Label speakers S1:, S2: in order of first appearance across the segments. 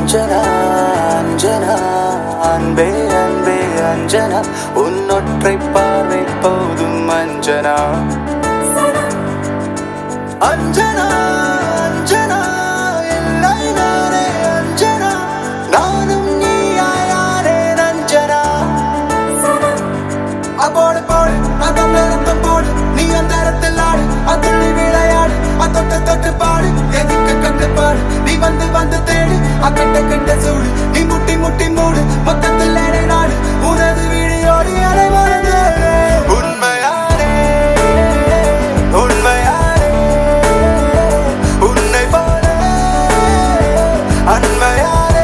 S1: அஞ்சனா அஞ்சனா அன்பே அன்பே அஞ்சனா உன்னொற்றை பார்வை போதும் அஞ்சனா அஞ்சனா அஞ்சனா இல்லை நானே அஞ்சனா நானும் நீயாயாரே அஞ்சனா அப்போடு போடு அதம் நிறுத்தம் போடு நீ அந்த இடத்தில் ஆடு அதுள்ளி விளையாடு அத்தொட்டு தொட்டு பாடு எதுக்கு கட்டுப்பாடு நீ வந்து வந்து தேடு அக்கட்ட கட்ட சூடு நீ முட்டி முட்டி மூடு மொத்தத்தில் எடை நாடு உனது வீடியோடு எடை மறந்து உண்மையாரே உண்மையாரே உன்னை போல அன்மையாரே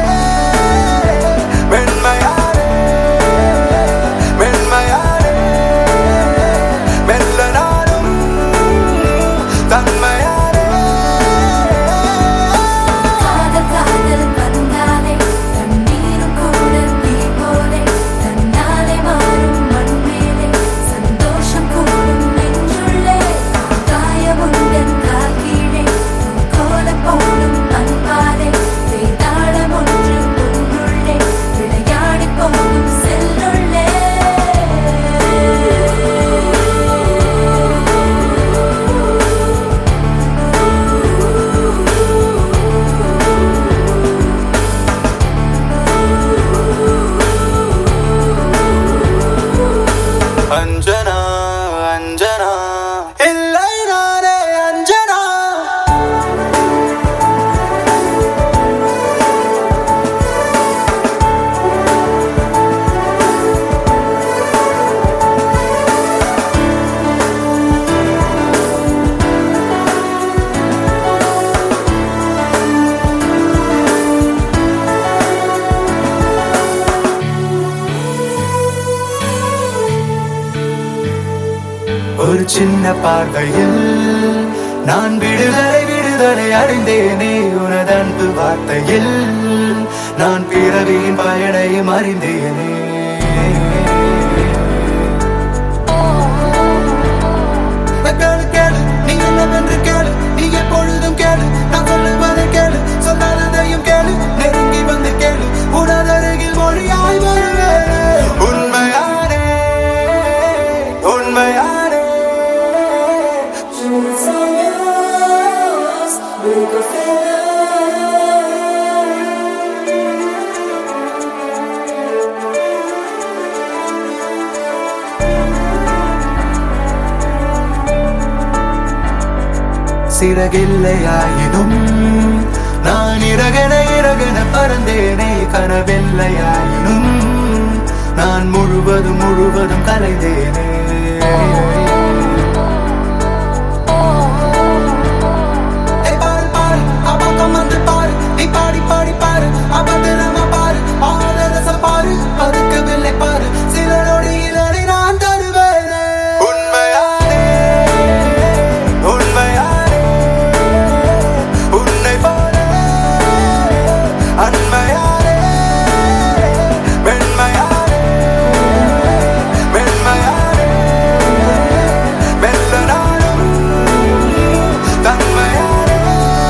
S1: வெண்மையாரே மென்மையாரே மெல்ல நாடும் தன்மையாரே
S2: காதல் காதல் வந்தாலே தண்ணீரும் கூட தீ போலே தன்னாலே மாறும் மண்மேலே சந்தோஷம் கூடும் நெஞ்சுள்ளே காயமுண்டன் கால் கீழே கோலம் போடும் அன்பாலே வேதாளம் ஒன்று உன்னுள்ளே விளையாடி போகும் செல்லுள்ளே
S1: அஞ்சனா அஞ்சனா இல்லை நானே அஞ்சனா ஒரு சின்ன பார்வையில் நான் விடுதலை விடுதலை அடைந்தேனே உனது அன்பு வார்த்தையில் நான் பிறவியின் பயனையும் அறிந்தேனே கேளு கேளு நீ என்னவென்று கேளு நீ எப்பொழுதும் கேளு நான் சொல்லுவதை கேளு சொல்லாததையும் கேளு நெருங்கி வந்து கேளு உனதருகில் மொழியாய் வருவேன் உண்மையானே உண்மையானே சிறகில்லையாயினும் நான் இறகன இறகன பறந்தேனே கனவில்லையாயினும் நான் முழுவதும் முழுவதும் கலைந்தேனே ஏய் பாரு பாரு அப்பக்கம் வந்து பாரு நீ பாடி பாடி பாரு அபத்திரமா பாரு ஆதரச பாரு பதுக்கவில்லை பாரு சில நொடியில் அதை நான் தருவேனே உண்மையானே உண்மையானே உன்னை போல அன்மையானே வெண்மையானே வெண்மையானே மெல்ல நாடும் தன்மையானே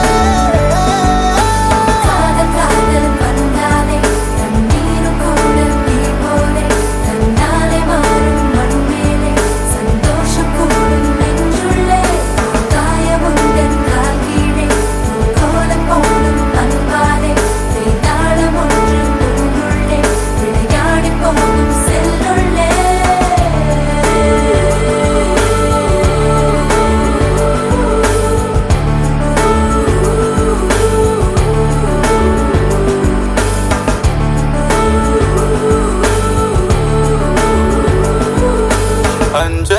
S2: காதல் காதல் வந்தாலே தண்ணீரும் கூட தீ போலே தன்னாலே மாறும் மண்மேலே சந்தோஷம் கூடும் நெஞ்சுள்ளே காயமுண்டன் கால் கீழே கோலம் போடும் அன்பாலே வேதாளம் ஒன்று உன்னுள்ளே விளையாடி போகும் செல்லுள்ளே
S1: அஞ்ச